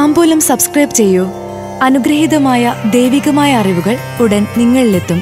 താമ്പൂലം subscribe ചെയ്യൂ അനുഗ്രഹീതമായ ദൈവികമായ അറിവുകൾ ഉടൻ നിങ്ങളിലെത്തും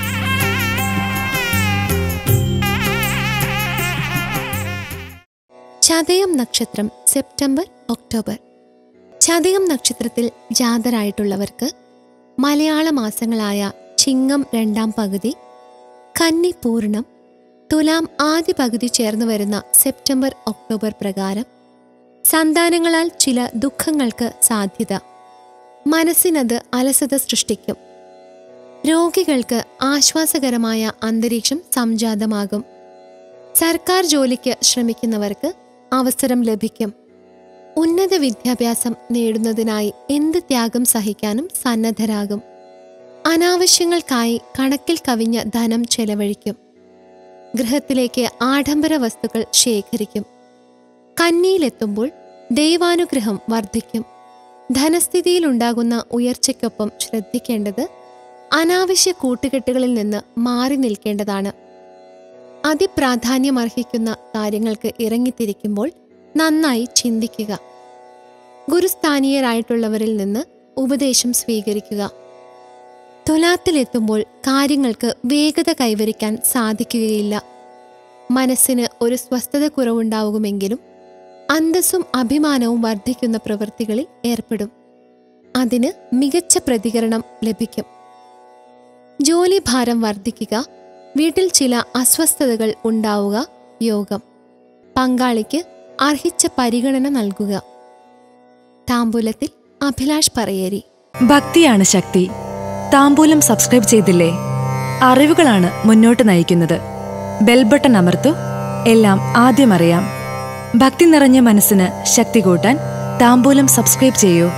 ചതയം നക്ഷത്രം സെപ്റ്റംബർ ഒക്ടോബർ ചതയം നക്ഷത്രത്തിൽ ജാതരായിട്ടുള്ളവർക്ക് മലയാള മാസങ്ങളായ ചിങ്ങം രണ്ടാം പകുതി കന്നി പൂർണം തുലാം ആദ്യ പകുതി ചേർന്ന് വരുന്ന സെപ്റ്റംബർ ഒക്ടോബർ പ്രകാരം സന്താനങ്ങളാൽ ചില ദുഃഖങ്ങൾക്ക് സാധ്യത മനസ്സിനത് അലസത സൃഷ്ടിക്കും രോഗികൾക്ക് ആശ്വാസകരമായ അന്തരീക്ഷം സംജാതമാകും സർക്കാർ ജോലിക്ക് ശ്രമിക്കുന്നവർക്ക് അവസരം ലഭിക്കും ഉന്നത വിദ്യാഭ്യാസം നേടുന്നതിനായി എന്ത് ത്യാഗം സഹിക്കാനും സന്നദ്ധരാകും അനാവശ്യങ്ങൾക്കായി കണക്കിൽ കവിഞ്ഞ ധനം ചെലവഴിക്കും ഗൃഹത്തിലേക്ക് ആഡംബര വസ്തുക്കൾ ശേഖരിക്കും കന്നിയിലെത്തുമ്പോൾ ദൈവാനുഗ്രഹം വർദ്ധിക്കും ധനസ്ഥിതിയിലുണ്ടാകുന്ന ഉയർച്ചയ്ക്കൊപ്പം ശ്രദ്ധിക്കേണ്ടത് അനാവശ്യ കൂട്ടുകെട്ടുകളിൽ നിന്ന് മാറി നിൽക്കേണ്ടതാണ് അതിപ്രാധാന്യമർഹിക്കുന്ന കാര്യങ്ങൾക്ക് ഇറങ്ങിത്തിരിക്കുമ്പോൾ നന്നായി ചിന്തിക്കുക ഗുരുസ്ഥാനീയരായിട്ടുള്ളവരിൽ നിന്ന് ഉപദേശം സ്വീകരിക്കുക തുലാത്തിലെത്തുമ്പോൾ കാര്യങ്ങൾക്ക് വേഗത കൈവരിക്കാൻ സാധിക്കുകയില്ല മനസ്സിന് ഒരു സ്വസ്ഥത കുറവുണ്ടാവുമെങ്കിലും അന്തസ്സും അഭിമാനവും വർദ്ധിക്കുന്ന പ്രവൃത്തികളിൽ ഏർപ്പെടും അതിന് മികച്ച പ്രതികരണം ലഭിക്കും ജോലി ഭാരം വർദ്ധിക്കുക വീട്ടിൽ ചില അസ്വസ്ഥതകൾ ഉണ്ടാവുക യോഗം പങ്കാളിക്ക് അർഹിച്ച പരിഗണന നൽകുക താമ്പൂലത്തിൽ അഭിലാഷ് പറയേരി ഭക്തിയാണ് ശക്തി താമ്പൂലം സബ്സ്ക്രൈബ് ചെയ്തില്ലേ അറിവുകളാണ് മുന്നോട്ട് നയിക്കുന്നത് ബെൽബട്ടൺ അമർത്തു എല്ലാം ആദ്യം അറിയാം ഭക്തി നിറഞ്ഞ മനസ്സിന് ശക്തി കൂട്ടാൻ താമ്പൂലം സബ്സ്ക്രൈബ് ചെയ്യൂ